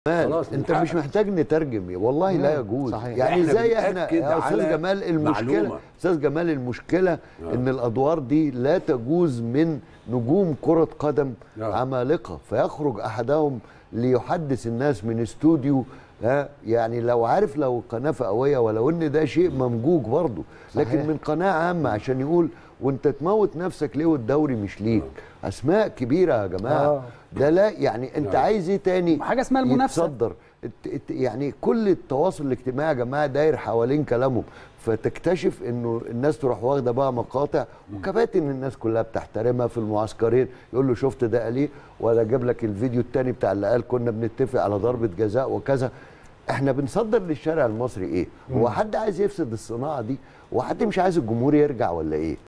خلاص انت نتحقق. مش محتاج نترجم والله لا يجوز صحيح. يعني إحنا ازاي احنا بنأكد يا استاذ على جمال المشكله معلومة. استاذ جمال المشكله ان الادوار دي لا تجوز من نجوم كره قدم آه. عمالقه فيخرج احدهم ليحدث الناس من استوديو ها يعني لو عارف لو قناه فئويه ولو ان ده شيء ممجوج برضه لكن صحيح. من قناه عامه عشان يقول وانت تموت نفسك ليه والدوري مش ليك اسماء كبيره يا جماعه آه. ده لا يعني انت آه. عايز ايه تاني حاجة اسمها المنافسة. يتصدر الت- الت- يعني كل التواصل الاجتماعي يا جماعه داير حوالين كلامهم فتكتشف انه الناس تروح واخده بقى مقاطع وكباتن الناس كلها بتحترمها في المعسكرين يقول له شفت ده قال ايه ولا جاب لك الفيديو التاني بتاع اللي قال كنا بنتفق على ضربه جزاء وكذا احنا بنصدر للشارع المصري ايه هو حد عايز يفسد الصناعه دي هو حد مش عايز الجمهور يرجع ولا ايه